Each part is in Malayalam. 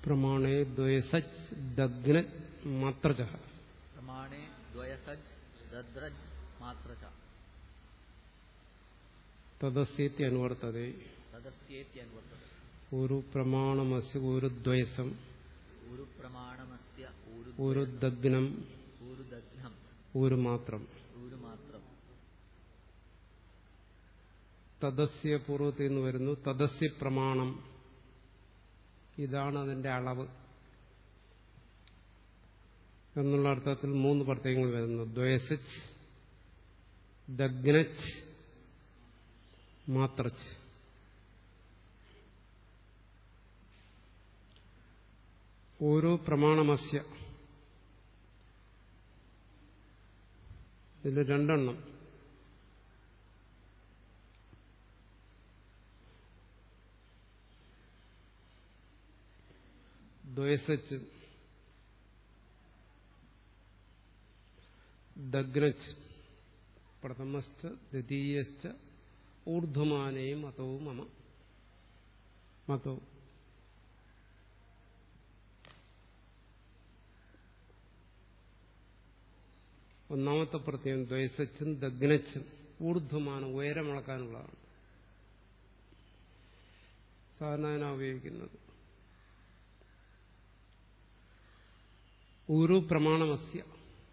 പ്രമാണേ ദ്വയസജ് ദഗ്ന മാത്രച प्रमाणे द्वयसज् दद्रज् मात्र च തദസ്യേത്തി അനുവർത്തതേ तदस्येत्यन्वर्तते ഒരു പ്രമാണമസ്യ ഒരു ദ്വയസം ऊरुप्रमाणमस्य ऊरु ഒരു ദഗ്നം ऊरुदघ्नम् ഒരു മാത്രം ऊरुमात्रम् തദസ്യ പൂർവ്വത്തിൽ നിന്ന് വരുന്നു തദസ്യ പ്രമാണം ഇതാണ് അതിന്റെ അളവ് എന്നുള്ള അർത്ഥത്തിൽ മൂന്ന് പ്രത്യയങ്ങൾ വരുന്നു ദ്വയസച്ച് ദഗ്നച്ച് മാത്രച്ച് ഓരോ പ്രമാണമസ്യ ഇതിൽ രണ്ടെണ്ണം ദ്വയസച്ച് ദഗ്നച്ച് പ്രഥമശ്ച ദ്വിതീയശ്ച ഊർധ്വമാനയും മതവും മമ മതവും ഒന്നാമത്തെ പ്രത്യേകം ദ്വയസച്ചും ദഗ്നച്ചും ഊർധ്വമാനം ഉയരമളക്കാനുള്ളതാണ് സാധാരണ അതിനാ ഉപയോഗിക്കുന്നത് ഊരു പ്രമാണമസ്യ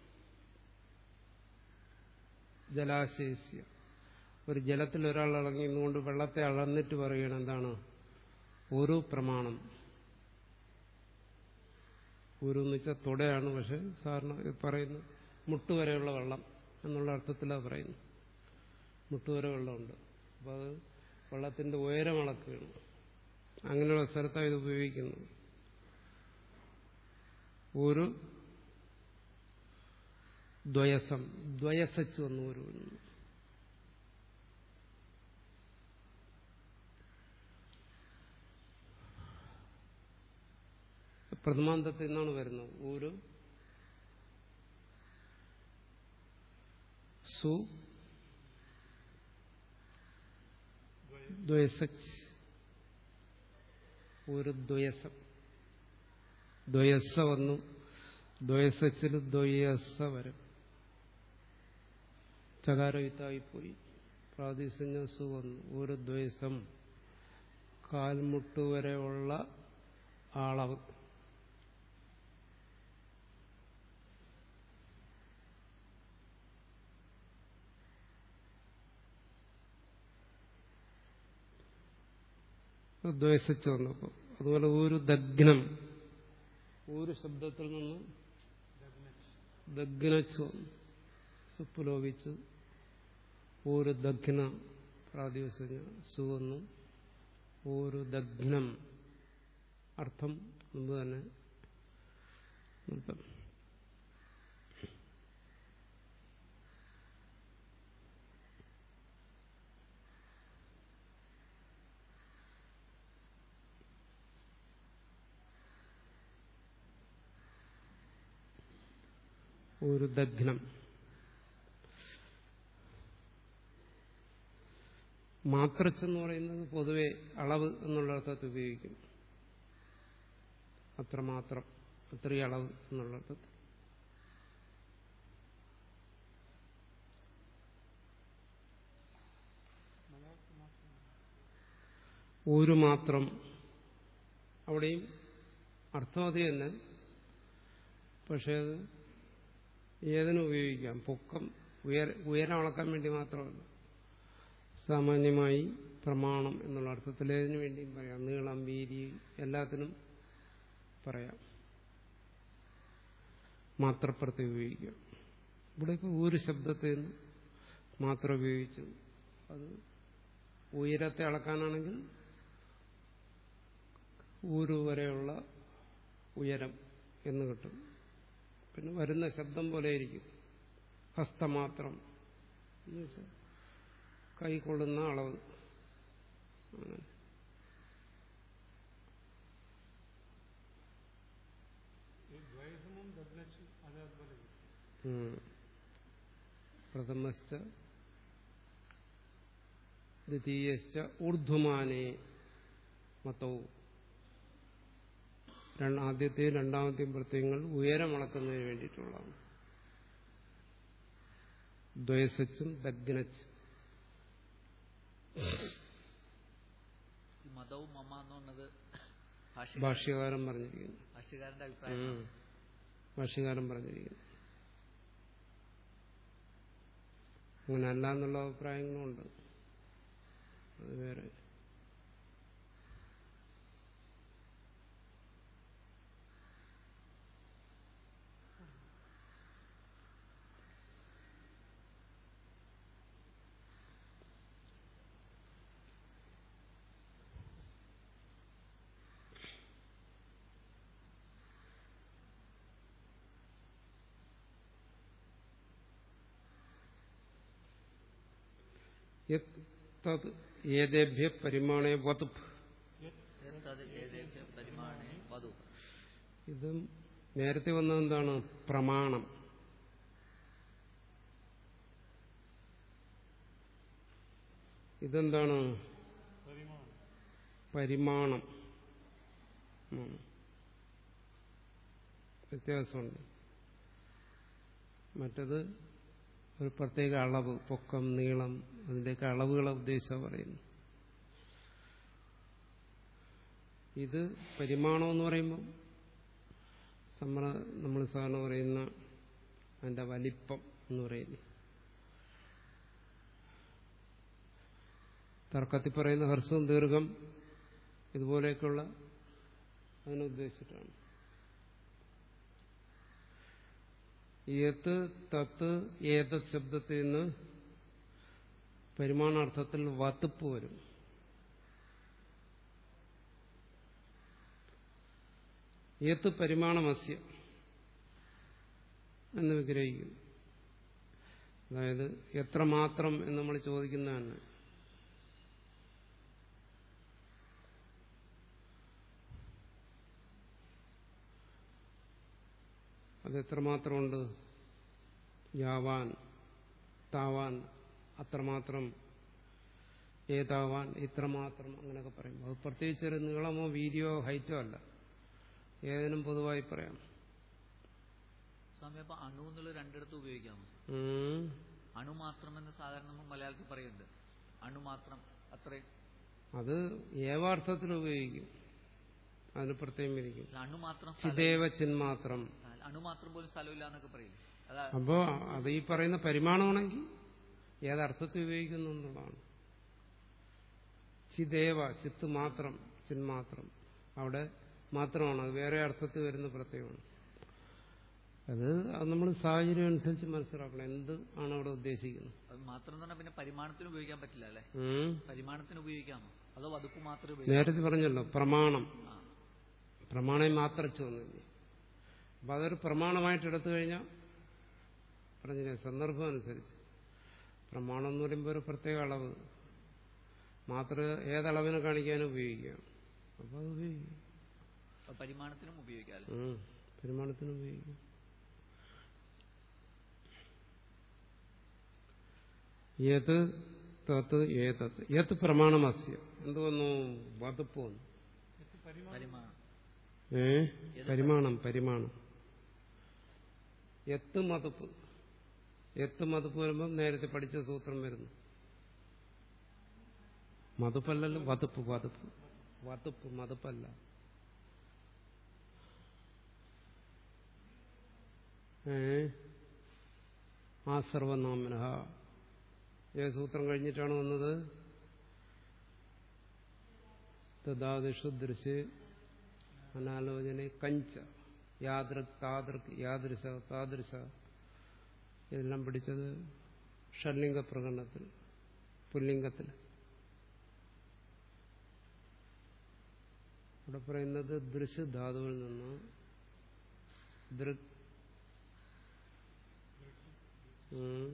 ജലാശയസ്യ ഒരു ജലത്തിൽ ഒരാൾ ഇറങ്ങി നിന്നുകൊണ്ട് വെള്ളത്തെ അളന്നിട്ട് പറയണം എന്താണ് ഒരു പ്രമാണം ഒരു എന്ന് വെച്ചാൽ തുടയാണ് പക്ഷെ സാറിന് പറയുന്നു മുട്ടുവരെയുള്ള വെള്ളം എന്നുള്ള അർത്ഥത്തിലാണ് പറയുന്നത് മുട്ടുവരെ വെള്ളമുണ്ട് അപ്പോൾ അത് വെള്ളത്തിന്റെ ഉയരം അളക്കുകയാണ് അങ്ങനെയുള്ള സ്ഥലത്താണ് ഇത് ഉപയോഗിക്കുന്നത് ഒരു ദ്വയസം ദ്വയസച്ച് വന്നു ഒരു പ്രഥമാന്തത്തിൽ നിന്നാണ് വരുന്നത് ഒരു സു ദ്വയസച്ച് ഒരു ദ്വയസം ദ്വയസ വന്നു ദ്വയസച്ചിൽ ദ്വയസ വരും ചകാരവിത്തായിപ്പോയി പ്രാദേശിക സു വന്നു ഒരു ദ്വയസം കാൽമുട്ട് വരെയുള്ള അളവ് ദ്വയസിച്ച് വന്നപ്പോൾ അതുപോലെ ഒരു ദഗ്നം ഒരു ശബ്ദത്തിൽ നിന്ന് ദഗ്നച്ച് വന്നു സുപ്പുലോപിച്ച് ഒരു ദഗ്ന പ്രാതിവസിഞ്ഞ സുവന്നു ഒരു ദഗ്നം അർത്ഥം മുമ്പ് തന്നെ നോക്കാം ഒരു ദഗ്നം മാത്രച്ചെന്ന് പറയുന്നത് പൊതുവെ അളവ് എന്നുള്ള അർത്ഥത്തിൽ ഉപയോഗിക്കും അത്രമാത്രം അത്രയും അളവ് എന്നുള്ള അർത്ഥത്തിൽ ഒരു മാത്രം അവിടെയും അർത്ഥം അത് തന്നെ പക്ഷേ അത് ഏതിനും ഉപയോഗിക്കാം പൊക്കം ഉയര ഉയരം അളക്കാൻ വേണ്ടി മാത്രമല്ല സാമാന്യമായി പ്രമാണം എന്നുള്ള അർത്ഥത്തിൽ ഏതിനു വേണ്ടിയും പറയാം നീളം വീതി എല്ലാത്തിനും പറയാം മാത്രപ്രത്തി ഉപയോഗിക്കാം ഇവിടെ ഇപ്പോൾ ഒരു ശബ്ദത്തിൽ നിന്ന് മാത്രം ഉപയോഗിച്ചു അത് ഉയരത്തെ അളക്കാനാണെങ്കിൽ ഊരു വരെയുള്ള ഉയരം എന്ന് കിട്ടും പിന്നെ വരുന്ന ശബ്ദം പോലെ ഇരിക്കും ഹസ്തമാത്രം എന്ന് വെച്ചാൽ കൈകൊള്ളുന്ന അളവ് അങ്ങനെ പ്രഥമശ്ച ദ്വിതീയശ്ച ഊർധ്വമാനേ മതവും രണ്ട് ആദ്യത്തെയും രണ്ടാമത്തെയും പ്രത്യയങ്ങൾ ഉയരം അളക്കുന്നതിന് വേണ്ടിയിട്ടുള്ളതാണ് ദ്വയസച്ചും ദഗ്നച്ചും ഈ മതവും മമ എന്ന് പറഞ്ഞത് ഭാഷ്യ ഭാഷ്യകാരൻ പറഞ്ഞിരിക്കുന്നു ഭാഷ്യകാരന്റെ അഭിപ്രായം ഉം. ഭാഷ്യകാരൻ പറഞ്ഞിരിക്കുന്നു അങ്ങനെ അല്ല എന്നുള്ള അഭിപ്രായങ്ങളുണ്ട് അത് വേറെ യത് തത് ഏതേഭ്യ പരിമാണേ വതുപ് തത് ഏതേഭ്യ പരിമാണേ വധു ഇത് നേരത്തെ വന്നത് എന്താണ് പ്രമാണം ഇതെന്താണ് പരിമാണം ഉം. വ്യത്യാസമുണ്ട് മറ്റത് ഒരു പ്രത്യേക അളവ് പൊക്കം നീളം അതിൻ്റെയൊക്കെ അളവുകളെ ഉദ്ദേശിച്ചാണ് പറയുന്നു ഇത് പരിമാണം എന്ന് പറയുമ്പോൾ നമ്മൾ നമ്മൾ സാധാരണ പറയുന്ന അതിൻ്റെ വലിപ്പം എന്ന് പറയുന്നു തർക്കത്തിൽ പറയുന്ന ഹർസ്വം ദീർഘം ഇതുപോലെയൊക്കെയുള്ള അതിനുദ്ദേശിച്ചിട്ടാണ് ഏത്ത് തത്ത് ഏത ശബ്ദത്തിൽ നിന്ന് പരിമാണാർത്ഥത്തിൽ വത്തുപ്പ് വരും ഏത്ത് പരിമാണമസ്യ എന്ന് വിഗ്രഹിക്കും അതായത് എത്രമാത്രം എന്ന് നമ്മൾ ചോദിക്കുന്നതാണ് അത് എത്രമാത്രമുണ്ട് യാവാൻ താവാൻ അത്രമാത്രം ഏതാവാൻ ഇത്രമാത്രം അങ്ങനെയൊക്കെ പറയും അത് പ്രത്യേകിച്ച് ഒരു നീളമോ വീതിയോ ഹൈറ്റോ അല്ല ഏതിനും പൊതുവായി പറയാം സ്വാമി അപ്പൊ അണു എന്നുള്ള രണ്ടിടത്ത് ഉപയോഗിക്കാമോ ഉം. അണു മാത്രം എന്ന് സാധാരണ നമ്മൾ മലയാളത്തിൽ പറയുന്നുണ്ട് അണു മാത്രം അത്രയും അത് ഏവാർത്ഥത്തിൽ ഉപയോഗിക്കും അതിന് പ്രത്യേകം ഇരിക്കും അല്ല, അണു മാത്രം സ്ഥലം- ചിതേവ ചിന്മാത്രം ആ, അണു മാത്രം പോലും സ്ഥലമില്ല എന്നൊക്കെ പറയില്ലേ അതാ അപ്പോ അത് ഈ പറയുന്ന പരിമാണമാണെങ്കിൽ ഏതർത്ഥത്തിൽ ഉപയോഗിക്കുന്നു എന്നുള്ളതാണ് ചിദേവ ചിത്ത് മാത്രം ചിന്മാത്രം അവിടെ മാത്രമാണ് അത് വേറെ അർത്ഥത്തിൽ വരുന്ന പ്രത്യേകമാണ് അത് അത് നമ്മൾ സാഹചര്യം അനുസരിച്ച് മനസ്സിലാക്കണം എന്ത് ആണ് അവിടെ ഉദ്ദേശിക്കുന്നത് അത് മാത്രം എന്ന് പറഞ്ഞാൽ പിന്നെ പരിമാണത്തിന് ഉപയോഗിക്കാൻ പറ്റില്ല അല്ലേ ഉം. പരിമാണത്തിന് ഉപയോഗിക്കാമോ അതോ വതുപ്പ് മാത്രമേ ഉപയോഗിക്കാം നേരത്തെ പറഞ്ഞല്ലോ പ്രമാണം ആ പ്രമാണം മാത്രച്ചു വന്നില്ലേ അപ്പൊ അതൊരു പ്രമാണമായിട്ട് എടുത്തു കഴിഞ്ഞാൽ പറഞ്ഞില്ലേ സന്ദർഭം അനുസരിച്ച് പ്രമാണം എന്ന് പറയുമ്പോൾ ഒരു പ്രത്യേക അളവ് മാത്രം ഏതളവിനെ കാണിക്കാനും ഉപയോഗിക്കാം അപ്പോൾ അത് ഉപയോഗിക്കും അപ്പൊ പരിമാണത്തിനും ഉപയോഗിക്കാം അല്ലേ ഉം. പരിമാണത്തിന് ഉപയോഗിക്കും ഏത് തത്ത് ഏതത്ത് ഏത് പ്രമാണമസ്യ എന്ത് വന്നു വതുപ്പ് വന്നു പരിമാണം ഏ പരിമാണം പരിമാണം എത്ത് മതുപ്പ് എത്ത് മതുപ്പ് വരുമ്പം നേരത്തെ പഠിച്ച സൂത്രം വരുന്നു മതുപ്പല്ലല്ലോ വതുപ്പ് വതുപ്പ് വതുപ്പ് മതുപ്പല്ല ഏ ആ സർവനാമന ഏത് സൂത്രം കഴിഞ്ഞിട്ടാണ് വന്നത് തദാദിഷു ദൃശ്യ അനാലോചന കഞ്ച യാദൃക് താദൃക് യാദൃശ താദൃശ ഇതെല്ലാം പിടിച്ചത് ഷഡ്ലിംഗ പ്രകടനത്തിൽ പുല്ലിംഗത്തിൽ ഇവിടെ പറയുന്നത് ദൃശ് ധാതുവിൽ നിന്ന് ദൃക് ഉം.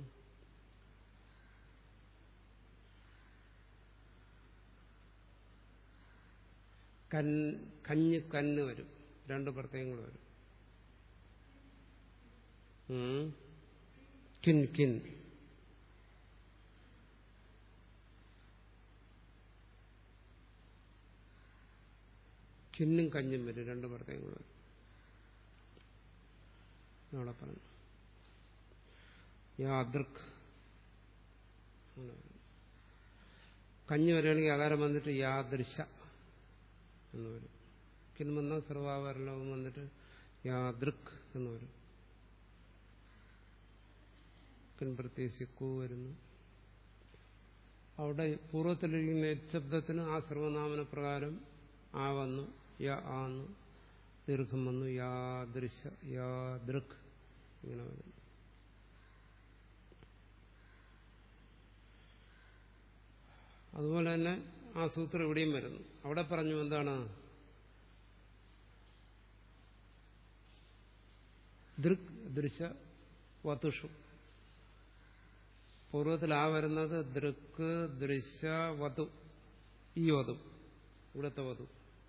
കൻ കഞ്ഞ് കന്ന് വരും രണ്ട് പ്രത്യയങ്ങൾ വരും ഉം. കിൻ കിൻ കിന്നും കഞ്ഞും വരും രണ്ട് പ്രത്യയങ്ങൾ വരും അവിടെ പറഞ്ഞു യാദൃക് കഞ്ഞ് വരികയാണെങ്കിൽ അകാരം വന്നിട്ട് യാദൃശ എന്ന് വരും കിൻ വന്നാൽ സർവാവരണവും വന്നിട്ട് യാദൃക് എന്ന് വരും കിൻ പ്രത്യേകിച്ച് കൂ വരുന്നു അവിടെ പൂർവ്വത്തിലിരിക്കുന്ന ശബ്ദത്തിന് ആ സർവനാമന പ്രകാരം ആ വന്നു യ ആന്നു ദീർഘം വന്നു യാദൃശ യാദൃക് ഇങ്ങനെ വരുന്നു അതുപോലെ തന്നെ ആ സൂത്രം ഇവിടെയും വരുന്നു അവിടെ പറഞ്ഞു എന്താണ് ദൃക് ദൃശ വതുഷു പൂർവ്വത്തിൽ ആ വരുന്നത് ദൃക്ക് ദൃശ വധു ഈ വധു ഇവിടുത്തെ വധു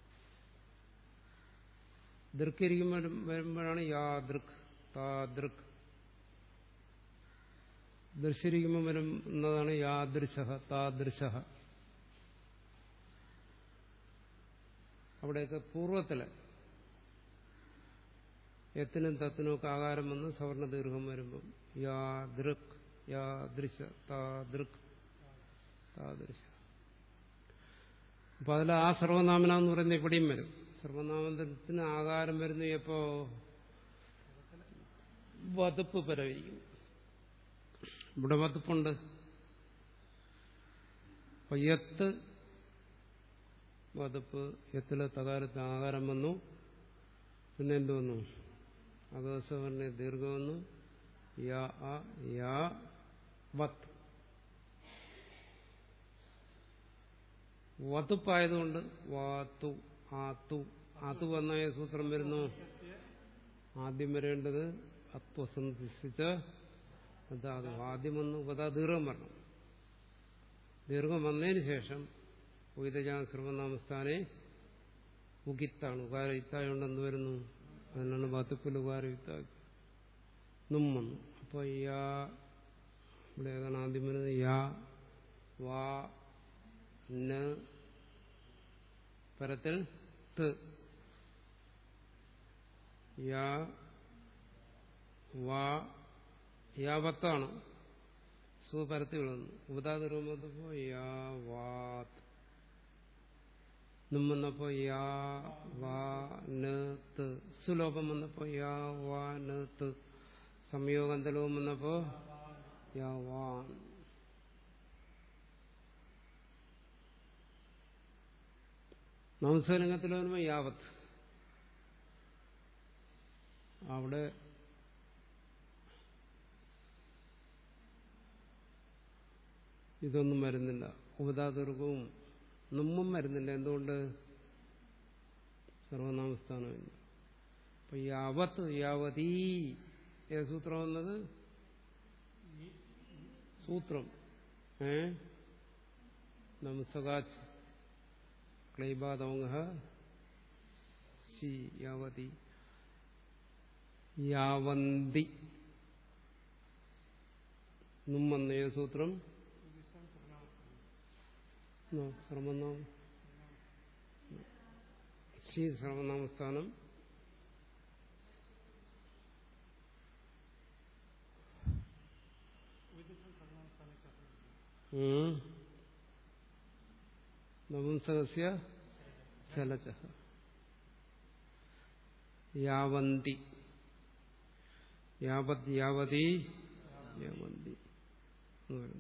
ദൃക്കിരിക്കുമ്പോഴും വരുമ്പോഴാണ് യാ ദൃക് താ ദൃക് ദൃശ്യരിക്കുമ്പോൾ വരുന്നതാണ് യാദൃശ താദൃശ അവിടെയൊക്കെ പൂർവ്വത്തില് എത്തിനും തത്തിനും ഒക്കെ ആകാരം വന്ന് സവർണ ദീർഘം വരുമ്പം യാ ദൃക് യാ ദൃശ താ ദൃക് താദൃശ അപ്പൊ അതിൽ ആ സർവനാമന എന്ന് പറയുന്ന ഇവിടെയും വരും സർവനാമത്തിന് ആകാരം വരുന്നു എപ്പോ വതുപ്പ് പരവിക്കും ഇവിടെ വതുപ്പുണ്ട് അപ്പൊ എത്ത് വതുപ്പ് എത്തിലെ തകാരത്ത് ആകാരം വന്നു പിന്നെ എന്ത് വന്നു അകസവർണ്ണ ദീർഘം വന്നു യാ ആ യാ വത്ത് വതുപ്പായതുകൊണ്ട് വാത്തു ആത്തു ആത്തു വന്ന സൂത്രം വരുന്നു ആദ്യം വരേണ്ടത് അത്വസന്ധിച്ച് അതാത് ആദ്യം വന്നു ഉപതാ ദീർഘം വരണം ദീർഘം വന്നതിന് ശേഷം ഉയതജാ സർവനാമസ്ഥാനെ ഉകിത്താണ് ഉകാരയുത്തായോണ്ടെന്ന് വരുന്നു അതിനാണ് ബാത്തുപ്പിൽ ഉകാരയുത്ത നും വന്നു അപ്പോൾ യാ ഇവിടെ ഏതാണ് ആദ്യം വരുന്നത് യാ വാ ന പരത്തിൽ ത് യാ വാ യാവത്താണ് സുപരത്തിൽ വന്നു ഉപതാതിർവം വന്നപ്പോ യാ വാത് നും വന്നപ്പോ യാ വാ ന് സുലോഭം വന്നപ്പോ യാ വാ ന് സംയോഗന്തലവും വന്നപ്പോ യാ വാൻ നംസലിംഗത്തിൽ വരുമ്പോ യാവത്ത് അവിടെ ഇതൊന്നും വരുന്നില്ല ഉപതാദീർഘവും നമ്മും വരുന്നില്ല എന്തുകൊണ്ട് സർവനാമസ്ഥാനമില്ല അപ്പൊ യാവത്ത് യാവതീ ഏ സൂത്രം വന്നത് സൂത്രം ഏ നംസകാച്ച് ക്ലൈബാദോങ്ങ ശി യാവതി യാവന്തി നുമ്മന്ന സൂത്രം സർവനാമ ശി സർവനാമസ്ഥാനം നപുംസകസ്യ ചലച യാവന്തി യാവത് യാവതി യാവന്തി എന്ന് പറയുന്നു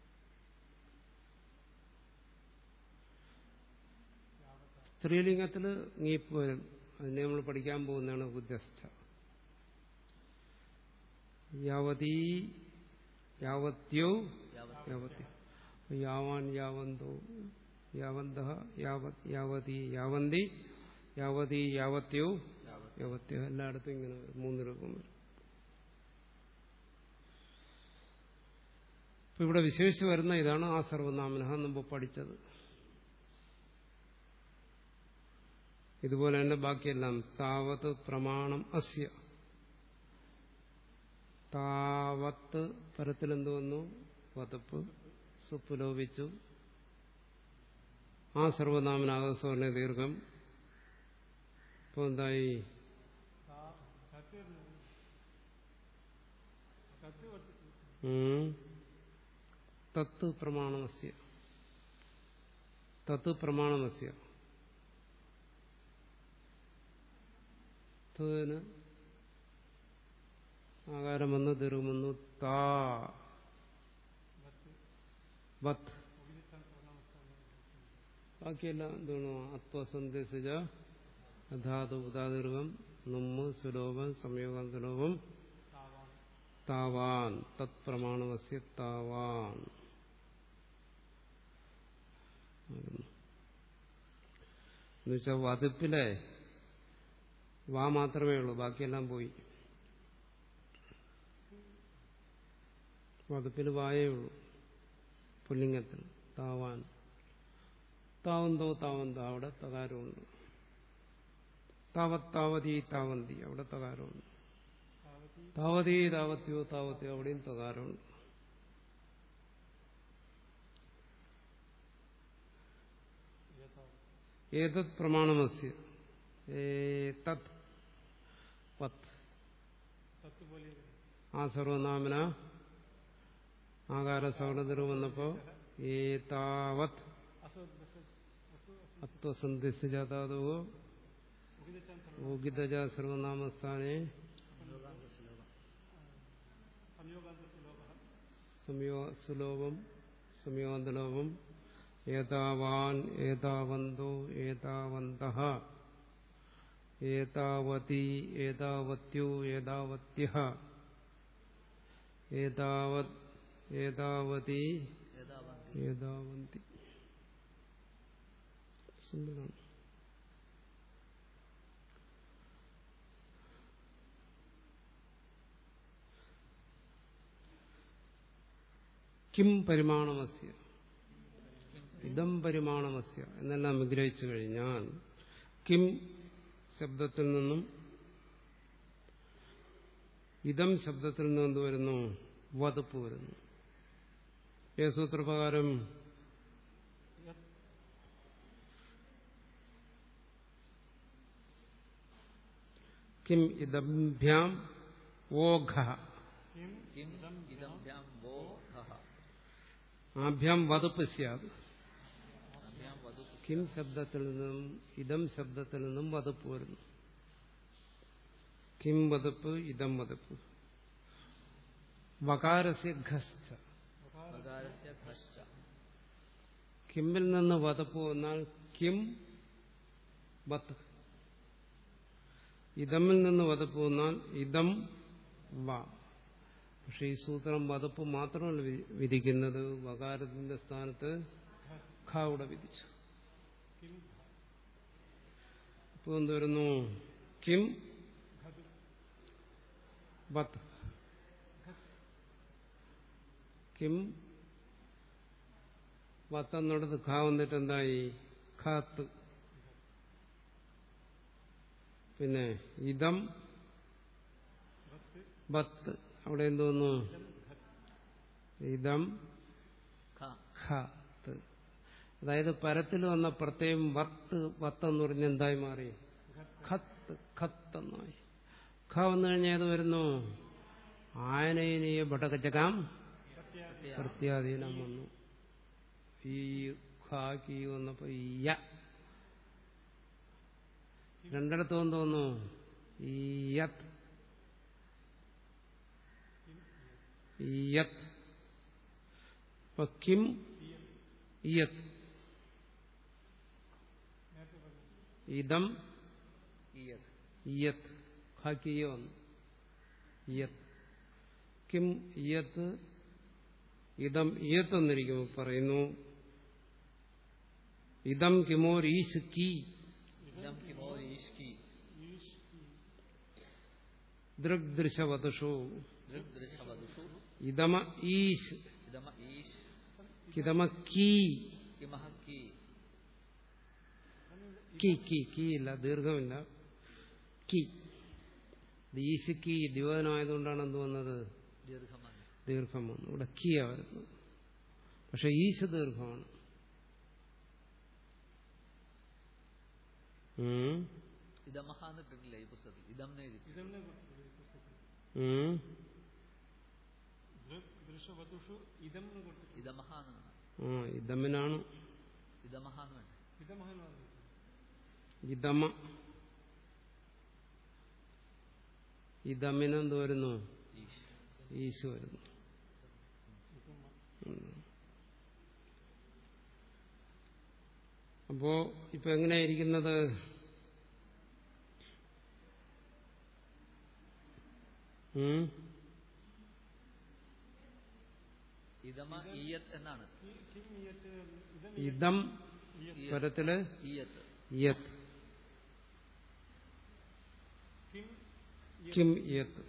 സ്ത്രീലിംഗത്തിൽ നീപ്പ് വരും അതിനെ നമ്മൾ പഠിക്കാൻ പോകുന്നതാണ് ബുദ്ധ്യസ്ഥ യാവതീ യാവത്യോ യാവത്യോ യാവാൻ യാവന്തോ യാവന്ത യാവത് യാവതി യാവന്തി യാവതി യാവത്യോ യാവത്യോ എല്ലായിടത്തും ഇങ്ങനെ വരും മൂന്ന് രൂപം വരും ഇപ്പൊ ഇവിടെ വിശേഷിച്ച് വരുന്ന ഇതാണ് ആ സർവനാമന മുമ്പ് പഠിച്ചത് ഇതുപോലെ തന്നെ ബാക്കിയെല്ലാം താവത്ത് പ്രമാണം അസ്യ താവത്ത് പരത്തിലെന്ത് വന്നു പതപ്പ് സുപ്പുലോപിച്ചു ആ സർവനാമനാകസ്വർണ ദീർഘം ഇപ്പൊ എന്തായി ഉം. തത്ത് പ്രമാണമസ്യ തത്ത് പ്രമാണമസ്യ തത്തിന് ആകാരം വന്ന് ദീർഘം വന്നു താ വത്ത് ബാക്കിയെല്ലാം എന്താണ് ആത്മസന്ദേശിച്ച ധാതു ഉദാദീർഘം നമ്മ് സുലോഭം സംയോഗാന്തലോഭം താവാൻ തത് പ്രമാണമസ്യ താവാൻ എന്നുവെച്ചാൽ വതിപ്പിലെ വാ മാത്രമേ ഉള്ളൂ ബാക്കിയെല്ലാം പോയി വകുപ്പിൽ വായേ ഉള്ളൂ പുല്ലിംഗത്തിൽ താവാൻ താവന്തോ താവന്തോ അവിടെ തകാരമുണ്ട് താവത്താവതി താവന്തി അവിടെ തകാരമുണ്ട് താവതി താവത്യോ താവത്യോ അവിടെയും തകാരമുണ്ട് ഏതത് പ്രമാണമസ്യ ഏതത് പത്ത് ആ സർവനാമന ആകാര സവർണതിർ വന്നപ്പോ ഏതാവത് അത്വസന്ധിജാതോ ഊഗിതജ സർവനാമസ്ഥാനെ സംയോ സുലോഭം സംയോന്തലോഭം ഏതാവാൻ ഏതാവന്തോ ഏതാവന്ത ഏതാവതി ഏതാവത്യോ ഏതാവത്യ ഏതാവത് ഏതാവതി ഏതാവന്തി ഏതാവന്തി സിമ്പിളാണ് കിം പരിമാണമസ്യ ഇതം പരിമാണമസ്യ എന്നെല്ലാം വിഗ്രഹിച്ചു കഴിഞ്ഞാൽ കിം ശബ്ദത്തിൽ നിന്നും ഇതം ശബ്ദത്തിൽ നിന്ന് എന്ത് വരുന്നു വതുപ്പ് വരുന്നു ഏ സൂത്രപ്രകാരം കിം ഇതഭ്യാം ഓഘ കിം ഇദം ഭ്യാം വോ ഹഹ ആഭ്യാം വതുപ്പ് സ്യാത് അഭ്യാം വധു കിം ശബ്ദത്തിൽ നിന്നും ഇതം ശബ്ദത്തിൽ നിന്നും വതുപ്പ് വരുന്നു കിം വതുപ്പ് ഇതം വതുപ്പ് വകാരസ്യ ഘശ്ച വകാരസ്യ ഘശ്ച കിമ്മിൽ നിന്ന് വതപ്പ് വന്നാൽ കിം വത്ത് ഇതമിൽ നിന്ന് വതപ്പ് വന്നാൽ ഇതം വ പക്ഷെ ഈ സൂത്രം വതപ്പ് മാത്രമല്ല വി- വിധിക്കുന്നത് വകാരത്തിന്റെ സ്ഥാനത്ത് ഖ ഇവിടെ വിധിച്ചു ഇപ്പൊ എന്ത് വരുന്നു കിം വത്ത് കിം വത്തെന്നിടത്ത് ഖ വന്നിട്ട് എന്തായി ഖാത്ത് പിന്നെ ഇതം ബത്ത് അവിടെ എന്തോന്നു ഇതം ഖ ഖത്ത് അതായത് പരത്തിൽ വന്ന പ്രത്യേകം വത്ത് വത്ത് എന്ന് പറഞ്ഞ എന്തായി മാറി ഖത്ത് ഖത്ത് എന്നായി ഖ വന്നു കഴിഞ്ഞാൽ ഏത് വരുന്നു ആയനീയ ഭടകജകാം പ്രത്യാധീനം വന്നു ഈ ഖ കീ വന്നപ്പോ ഈ യ രണ്ടിടത്തും തോന്നുന്നു ഈ യത് ഈ യത് ഇപ്പൊ കിം ഇയത് ഇതം ഇയത് ഇയത് ഖാക്കിയ വന്നു ഇയത് കിം ഇയത് ഇതം ഇയത്ത് എന്നിരിക്കുമ്പോൾ പറയുന്നു ഇതം കിമോർ ഈശ് കീ ഇദം കിമോ ഈഷ്കി ദൃഗ്ദൃശവതുഷു ദൃഗ്ദൃശവധുഷു ഇതമ ഈശ് ഇദമ ഈശ് കിതമ കീ കിമഹ കി കീ കീ കീ ഇല്ല ദീർഘമില്ല കീ ഇത് ഈശ് കീ ദ്യോതനമായതുകൊണ്ടാണ് എന്ത് വന്നത് ദീർഘമാണ് ദീർഘം വന്നു ഇവിടെ കിയ വരുന്നു പക്ഷെ ഈശ് ദീർഘമാണ് ഉം. ഇതമഹ എന്ന് ഇട്ടിട്ടില്ല ഈ പുസ്തകത്തിൽ ഇതം എന്ന് എഴുതി ഇതെന്നെ കൊടുത്തത് ഈ പുസ്തകത്തിൽ. ഉം. ദൃ- ദൃശവതുഷു ഇതം എന്ന് കൊടുത്തു ഇതമഹ എന്ന് വേണം ആ ഇതമ്മിനാണ് ഇതമഹ എന്ന് വേണ്ട ഇതമഹൻ പറഞ്ഞു ഇതമ ഇതമ്മിന് എന്ത് വരുന്നു ഈശ് ഈശു വരുന്നു ഉം. അപ്പോ ഇപ്പൊ എങ്ങനെയായിരിക്കുന്നത് ഉം? ഇതമ ഈയത്ത് എന്നാണ് കിം ഇയറ്റ് ഇതം ഇതം ഈയത്ത്. പരത്തില് ഈയത്ത് യത് കിം കിം യത്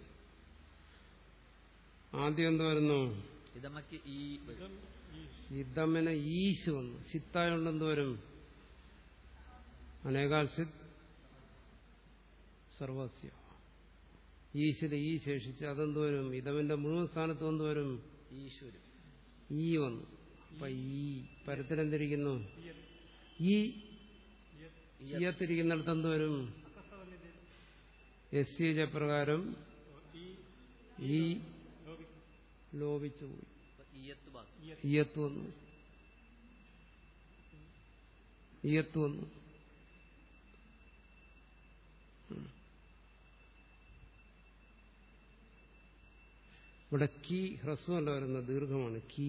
ആദ്യം എന്ത് വരുന്നു ഇതമക്ക് ഈ വരും. ഇതം ഈ ഇതമ്മിന് ഈശ് വന്നു സിത്തായോണ്ട് എന്ത് വരും അനേകാൽ സിത് സർവസ്യ ഈശിന് ഈ ശേഷിച്ച് അതെന്ത് വരും ഇതമിന്റെ മുഴുവൻ സ്ഥാനത്ത് എന്ത് വരും ഈശ്വരും ഈ വന്നു അപ്പൊ ഈ പരത്തിലെന്തിരിക്കുന്നു ഇയറ്റ് ഈ ഇയറ്റ് ഈയത്തിരിക്കുന്നിടത്ത് എന്ത് വരും അക്കസവന്നിന്റെ എസ് സി പ്രകാരം ഈ ഈ ലോപിക്കും ലോപിച്ചു പോയി അപ്പൊ ഈയത്ത് ബാക്കി ഇയറ്റ് ഈയത്ത് വന്നു ഈയത്ത് വന്നു ഉം. ഇവിടെ കീ ഹ്രസ്വമല്ല വരുന്നത് ദീർഘമാണ് കീ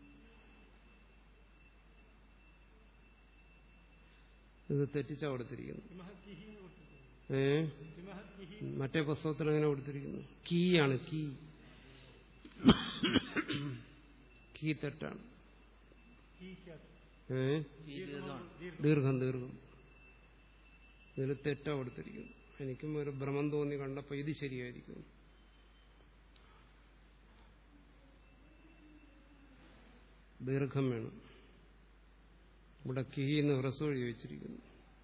ഇത് തെറ്റിച്ചാ കൊടുത്തിരിക്കുന്നു കിമഹ കിഹി എന്ന് കൊടുത്തിട്ടുണ്ട് ഏ കിമഹ കിഹി മറ്റേ പുസ്തകത്തിൽ എങ്ങനെ കൊടുത്തിരിക്കുന്നു കീ ആണ് കീ കീ തെറ്റാണ് കീ ക്യാറ്റ് ഏ ഈ ദീർഘമാണ് ദീർഘം ദീർഘം ഇതിൽ തെറ്റാ കൊടുത്തിരിക്കുന്നു എനിക്കും ഒരു ഭ്രമം തോന്നി കണ്ടപ്പോ ഇത് ശരിയായിരിക്കും ദീർഘം വേണം ഇവിടെ കീന്ന് ഹ്രസ്വം എഴുതി വെച്ചിരിക്കുന്നു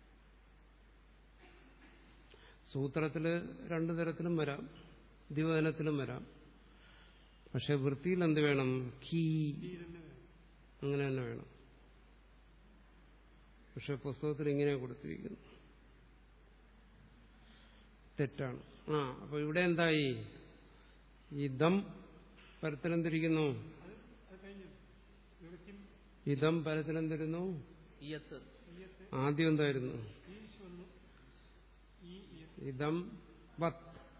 സൂത്രത്തില് രണ്ടു തരത്തിലും വരാം ദ്വിവചനത്തിലും വരാം പക്ഷെ വൃത്തിയിൽ എന്ത് വേണം കീ കീ തന്നെ വേണം അങ്ങനെ തന്നെ വേണം പക്ഷെ പുസ്തകത്തിൽ ഇങ്ങനെ കൊടുത്തിരിക്കുന്നു തെറ്റാണ് ആ അപ്പൊ ഇവിടെ എന്തായി ഈ ദം പരത്തിലെന്തിരിക്കുന്നു അത് അത് കഴിഞ്ഞു ഇവിടെ കിം ഇതം പരത്തിലെന്തിരുന്നു ഈയത്ത് ഇയത്ത് ആദ്യം എന്തായിരുന്നു ഈശ് വന്നു ഈ ഇയത്ത് ഇതം വത്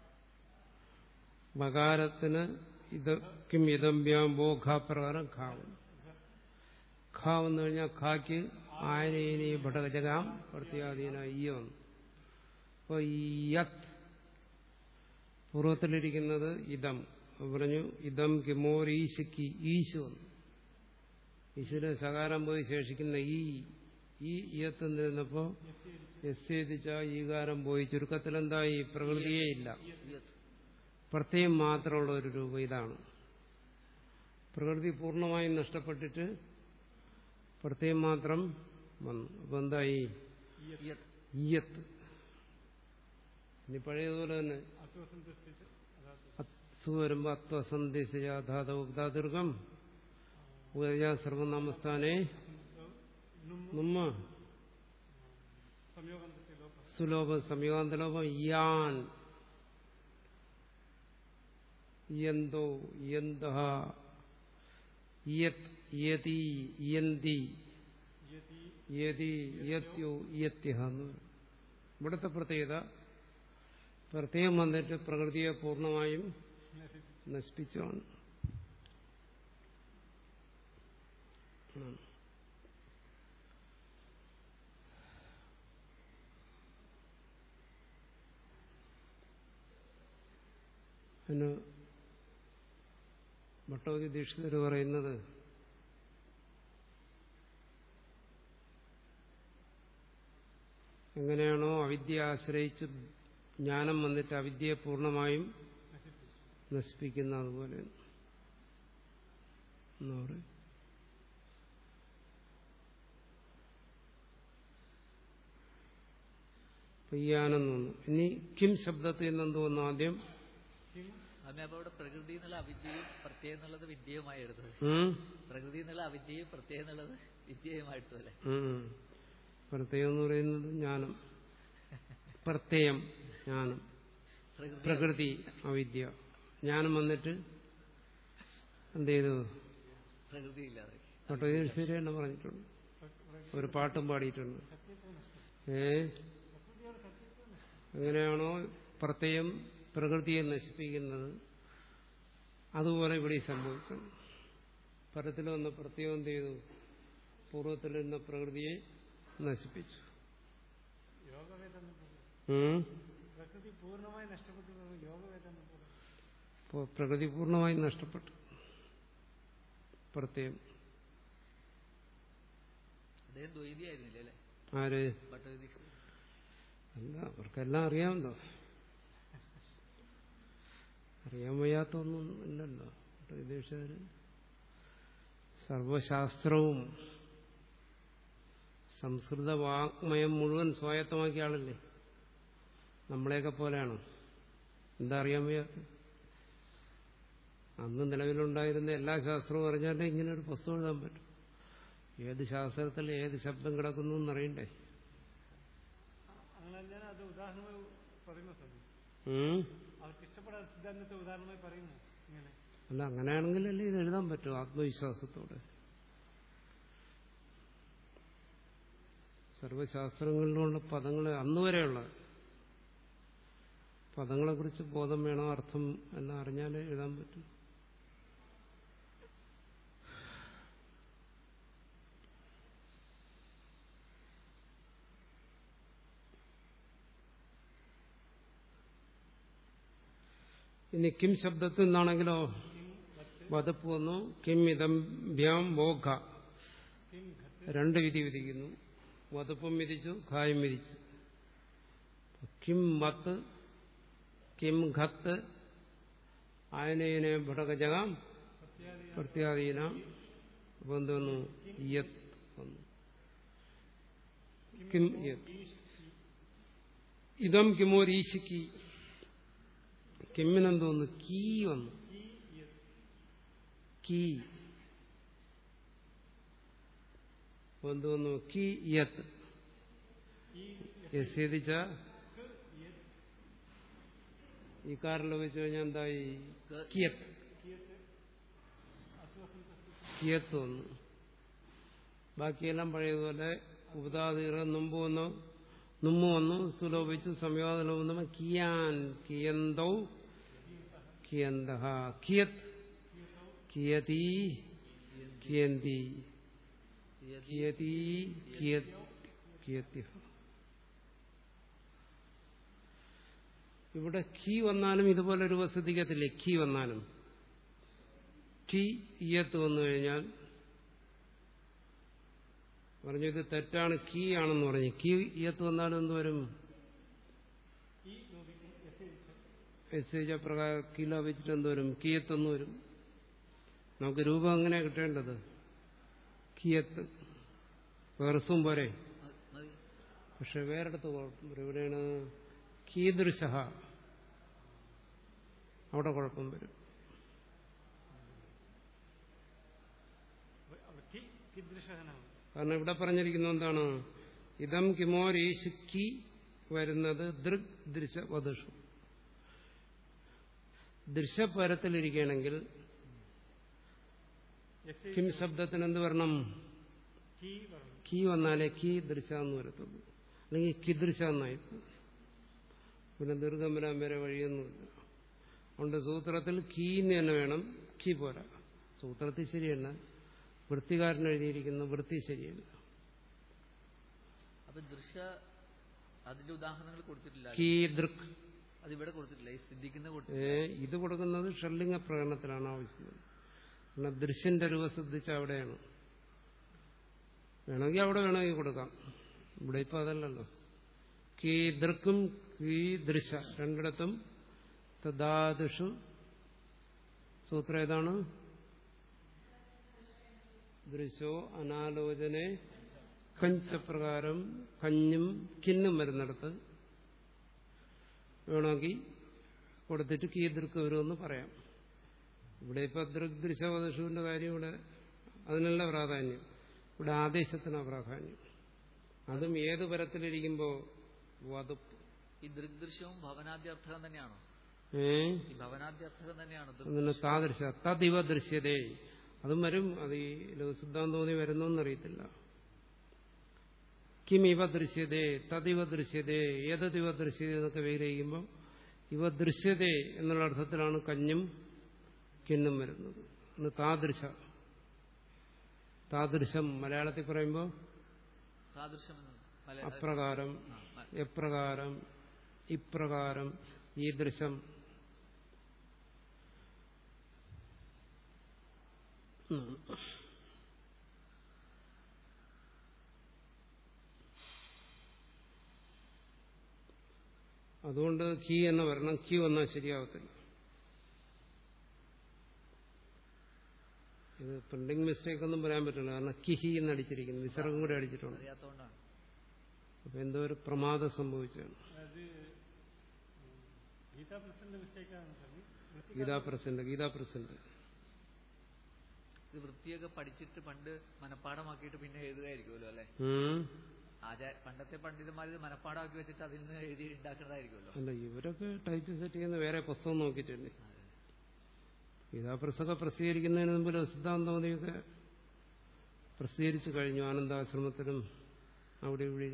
വകാരത്തിന് ഇത് കിം ഇതം വ്യാം ബോ ഘ പ്രകാരം ഖാവും ഖ വന്നു കഴിഞ്ഞാൽ ഖാക്ക് ആയനീനി ഭടകജകാം പ്രത്യാധീന ഈ വന്നു അപ്പൊ ഈ യത് പൂർവ്വത്തിലിരിക്കുന്നത് ഇതം അപ്പൊ പറഞ്ഞു ഇതം കിമോർ ഈശയ്ക്ക് ഈശ് വന്നു ഈശ്വര സകാരം പോയി ശേഷിക്കുന്ന ഈ ഈ ഇയത്ത് നിന്നപ്പോ എസ് എഴുതിച്ച ഈകാരം പോയി ചുരുക്കത്തിൽ എന്തായി പ്രകൃതിയേ ഇല്ല ഈയത്ത് പ്രത്യേകം മാത്രമുള്ള ഒരു രൂപം ഇതാണ് പ്രകൃതി പൂർണ്ണമായും നഷ്ടപ്പെട്ടിട്ട് പ്രത്യേകം മാത്രം വന്നു അപ്പൊ എന്തായി ഈയത്ത് ഈയത്ത് ഇനി പഴയതുപോലെ തന്നെ അത്വസന്ധിച്ച് അതാത് അത്സു വരുമ്പോ അത്വസന്ദേശാധാത ഉപദാദീർഘം ഉപജ സർവനാമസ്ഥാനെ നും നമ്മ സംയോഗന്ധത്തെ ലോപം സുലോഭം സംയോഗാന്തലോപം യാൻ ഇയന്തോ ഇയന്തഃ ഇയത് ഇയതി ഇയന്തി യതി ഇയതി ഇയത്യോ ഇയത്യഹ എന്ന് പറയും. ഇവിടുത്തെ പ്രത്യേകത പ്രത്യേകം വന്നിട്ട് പ്രകൃതിയെ പൂർണ്ണമായും നശിപ്പിച്ചു നശിപ്പിച്ചാണ് ഉം. അതിന് ഭട്ടോജി ദീക്ഷിതർ പറയുന്നത് എങ്ങനെയാണോ അവിദ്യ ആശ്രയിച്ച് ജ്ഞാനം വന്നിട്ട് അവിദ്യയെ പൂർണ്ണമായും നശിപ്പിച്ചു നശിപ്പിക്കുന്ന അതുപോലെ എന്നാ പറയും പെയ്യാനെന്ന് വന്നു ഇനി കിം ശബ്ദത്തിൽ നിന്ന് എന്ത് വന്നു ആദ്യം കിം അതിനെ അപ്പൊ അവിടെ പ്രകൃതി എന്നുള്ള അവിദ്യയും പ്രത്യയം എന്നുള്ളത് വിദ്യയുമായി എടുത്തത് ഉം? പ്രകൃതി എന്നുള്ള അവിദ്യയും പ്രത്യയം എന്നുള്ളത് വിദ്യയുമായി എടുത്തതല്ലേ ഉം. പ്രത്യേകം എന്ന് പറയുന്നത് ജ്ഞാനം പ്രത്യയം ജ്ഞാനം പ്രകൃതി പ്രകൃതി അവിദ്യ ജ്ഞാനം വന്നിട്ട് എന്ത് ചെയ്തു പ്രകൃതി ഇല്ലാതെ പട്ടോശ്വരി തന്നെ പറഞ്ഞിട്ടുണ്ട് ഒരു പാട്ടും പാടിയിട്ടുണ്ട് ഏ എങ്ങനെയാണോ പ്രത്യയം പ്രകൃതിയെ നശിപ്പിക്കുന്നത് അതുപോലെ ഇവിടെ സംഭവിച്ചത് പരത്തിൽ വന്ന പ്രത്യയം എന്ത് ചെയ്തു പൂർവ്വത്തിൽ നിന്ന പ്രകൃതിയെ നശിപ്പിച്ചു യോഗവേദം ഉം. പ്രകൃതി പൂർണ്ണമായി നഷ്ടപ്പെട്ടു എന്ന് യോഗവേദം അപ്പോൾ പ്രകൃതി പൂർണ്ണമായും നഷ്ടപ്പെട്ടു പ്രത്യയം അദ്ദേഹം ദ്വൈതിയായിരുന്നില്ല അല്ലേ ആര് ഭട്ടതിദീക്ഷ അല്ല അവർക്കെല്ലാം അറിയാമല്ലോ അറിയാൻ വയ്യാത്തൊന്നും ഇല്ലല്ലോ വിദേശര് സർവശാസ്ത്രവും സംസ്കൃത വാങ്മയം മുഴുവൻ സ്വായത്തമാക്കിയ ആളല്ലേ നമ്മളെയൊക്കെ പോലെയാണോ എന്താ അറിയാൻ വയ്യാത്ത അന്ന് നിലവിലുണ്ടായിരുന്ന എല്ലാ ശാസ്ത്രവും അറിഞ്ഞാലേ ഇങ്ങനെ ഒരു പുസ്തകം എഴുതാൻ പറ്റും ഏത് ശാസ്ത്രത്തിൽ ഏത് ശബ്ദം കിടക്കുന്നു എന്നറിയണ്ടേ അങ്ങനെ ഞാൻ അത് ഉദാഹരണമായി പറയുന്നു സ്വാമി ഉം അവർക്ക് ഇഷ്ടപ്പെടാത്ത സിദ്ധാന്തത്തെ ഉദാഹരണമായി പറയുന്നു ഇങ്ങനെ അല്ല അങ്ങനെയാണെങ്കിലല്ലേ ഇത് എഴുതാൻ പറ്റും ആത്മവിശ്വാസത്തോടെ സർവശാസ്ത്രങ്ങളിലുള്ള പദങ്ങൾ അന്ന് വരെയുള്ള പദങ്ങളെക്കുറിച്ച് ബോധം വേണോ അർത്ഥം എല്ലാം അറിഞ്ഞാലേ എഴുതാൻ പറ്റും ഇനി കിം ശബ്ദത്തിൽ നിന്നാണെങ്കിലോ വതപ്പ് വന്നു കിം ഇതം ഭ്യാം ബോഘ കിം ഘത്ത് രണ്ട് വിധി വിധിക്കുന്നു വതപ്പും വിധിച്ചു ഖായും വിധിച്ചു കിം വത്ത് കിം ഖത്ത് ആയനയനെ ഭടകജകാം സത്യാദി പ്രത്യാധീന അപ്പൊ എന്ത് വന്നു യത് വന്നു കിം യത് ഇതം കിമോരീശിക്ക് കിമ്മിനെന്തോന്നു കീ വന്നു കീ അപ്പൊ എന്ത് വന്നു കീ യത് യസ്യതിച്ച ഈ കാറിൽ വെച്ച് കഴിഞ്ഞാൽ എന്തായി കിയത് കിയത്ത് വന്നു ബാക്കിയെല്ലാം പഴയതുപോലെ ഉപതാതീറ മുമ്പ് വന്നു നുമ്മു വന്നു സ്ഥുലോപിച്ചു സംയോജനം വന്നു കിയാൻ കിയന്തൗ കിയന്ത കിയത് കിയതി കിയന്തി കിയതി കിയത് കിയത്യ ഇവിടെ ഖീ വന്നാലും ഇതുപോലെ ഒരു വസ്തുതിക്കത്തില്ലേ ഖീ വന്നാലും ഖീ ഇയത്ത് വന്നു കഴിഞ്ഞാൽ പറഞ്ഞു ഇത് തെറ്റാണ് കീ ആണെന്ന് പറഞ്ഞു കീ ഇയത്ത് വന്നാലും എന്ത് വരും എസ് പ്രകാരം കിലോ വെച്ചിട്ട് എന്ത് വരും കീയത്തെന്ന് വരും നമുക്ക് രൂപം എങ്ങനെ കിട്ടേണ്ടത് കീയത്ത് വേർസും പോരെ മതി പക്ഷെ വേറെടുത്ത് കുഴപ്പം വരും എവിടെയാണ് കീദൃശ അവിടെ കുഴപ്പം വരും കി കിദൃശനാണ് കാരണം ഇവിടെ പറഞ്ഞിരിക്കുന്നത് എന്താണ് ഇതം കിമോരീശിക്കി വരുന്നത് ദൃക് ദൃശ വധുഷു ദൃശ്യപരത്തിലിരിക്കുകയാണെങ്കിൽ കിം ശബ്ദത്തിന് എന്ത് വരണം കി പറഞ്ഞു കീ വന്നാലേ കീ ദൃശ എന്ന് വരത്തുള്ളൂ അല്ലെങ്കിൽ കിദൃശ എന്നായി പോകും. പിന്നെ ദീർഘം വരാൻ വരെ വഴിയൊന്നുമില്ല അതുകൊണ്ട് സൂത്രത്തിൽ കീന്ന് തന്നെ വേണം കീ പോരാ സൂത്രത്തിൽ ശരിയല്ല വൃത്തികാരൻ എഴുതിയിരിക്കുന്ന വൃത്തി ശരിയല്ല അപ്പൊ ദൃശ്യ അതിന്റെ ഉദാഹരണങ്ങൾ കൊടുത്തിട്ടില്ല കീ ദൃക് അതിവിടെ കൊടുത്തിട്ടില്ല ഈ സിദ്ധിക്കുന്ന ഏ, കൊടുത്തിട്ടില്ല ഇത് കൊടുക്കുന്നത് ഷെല്ലിംഗ പ്രകടനത്തിലാണ് ആവശ്യം കാരണം ദൃശ്യന്റെ രൂപ ശ്രദ്ധിച്ച അവിടെയാണ് വേണമെങ്കിൽ അവിടെ വേണമെങ്കിൽ കൊടുക്കാം ഇവിടെ ഇപ്പൊ അതല്ലല്ലോ കീ ദൃക്കും കീ ദൃശ രണ്ടിടത്തും തദാദിഷു സൂത്രം ഏതാണ് ദൃശോ അനാലോചനെ കഞ്ചപ്രകാരം കഞ്ഞും കിന്നും വരുന്നിടത്ത് വേണമെങ്കിൽ കൊടുത്തിട്ട് കീദൃക്ക് വരുമെന്ന് പറയാം ഇവിടെ ഇപ്പൊ ദൃഗ്ദൃശവദശുവിന്റെ കാര്യം ഇവിടെ അതിനല്ല പ്രാധാന്യം ഇവിടെ ആദേശത്തിനാ പ്രാധാന്യം അതും ഏത് പരത്തിലിരിക്കുമ്പോൾ വതുപ്പ് ഈ ദൃഗ്ദൃശ്യവും ഭവനാദ്യർത്ഥകം തന്നെയാണോ ഏ ഈ ഭവനാദ്യർത്ഥകം തന്നെയാണോ ദൃഗ് അതിന് താദൃശ തദിവ ദൃശ്യതേ അതും വരും അത് ഈ ലഘുസിദ്ധാന്തോന്നി വരുന്നോന്നറിയത്തില്ല കിം ഇവ ദൃശ്യതേ തദിവ ദൃശ്യതേ ഏതതിവ ദൃശ്യത എന്നൊക്കെ വിഗ്രഹിക്കുമ്പോൾ ഇവ ദൃശ്യതേ എന്നുള്ള അർത്ഥത്തിലാണ് കഞ്ഞും കിണ്ണും വരുന്നത് അന്ന് താദൃശ താദൃശം മലയാളത്തിൽ പറയുമ്പോൾ സാദൃശ്യം എന്ന് മല- അപ്രകാരം ആ, മ- എപ്രകാരം ഇപ്രകാരം ഈ ദൃശം ഉം. അതുകൊണ്ട് കീ എന്ന് വരണം കീ വന്നാൽ ശരിയാവത്തില്ല ഇത് പ്രിന്റിംഗ് മിസ്റ്റേക്ക് ഒന്നും പറയാൻ പറ്റില്ല കാരണം കിഹി എന്ന് അടിച്ചിരിക്കുന്നു വിസർഗം കൂടെ അടിച്ചിട്ടുണ്ട് അറിയാത്തോണ്ടാണ് അപ്പൊ എന്തോ ഒരു പ്രമാദം സംഭവിച്ചാണ് അത് ഗീതാ പ്രസിന്റെ മിസ്റ്റേക്കാണ് സ്വാമി ഗീതാ പ്രസിഡന്റ് ഗീതാ പ്രസിഡന്റ് ഇത് വൃത്തിയൊക്കെ പഠിച്ചിട്ട് പണ്ട് മനഃപ്പാടമാക്കിയിട്ട് പിന്നെ എഴുതുകയായിരിക്കുമല്ലോ അല്ലെ ഉം. ആചാര പണ്ടത്തെ പണ്ഡിതന്മാർ ഇത് മനഃപ്പാടമാക്കി വെച്ചിട്ട് അതിൽ നിന്ന് എഴുതി ഉണ്ടാക്കുന്നതായിരിക്കുമല്ലോ അല്ല ഇവരൊക്കെ ടൈപ്പ് സെറ്റ് ചെയ്യുന്ന വേറെ പുസ്തകം നോക്കിയിട്ടുണ്ട് ഗീതാ പ്രസൊക്കെ പ്രസിദ്ധീകരിക്കുന്നതിന് മുമ്പ് സിദ്ധാന്തോതിയൊക്കെ പ്രസിദ്ധീകരിച്ചു കഴിഞ്ഞു ആനന്ദാശ്രമത്തിലും അവിടെ ഇവിടെ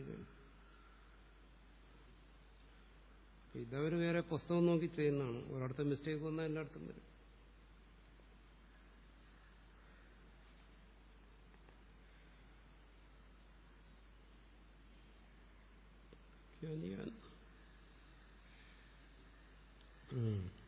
ഇതവർ വേറെ പുസ്തകം നോക്കി ചെയ്യുന്നതാണ് ഒരിടത്ത് മിസ്റ്റേക്ക് വന്നാൽ എല്ലായിടത്തും വരും ജ്ഞാനിയാൻ. ഉം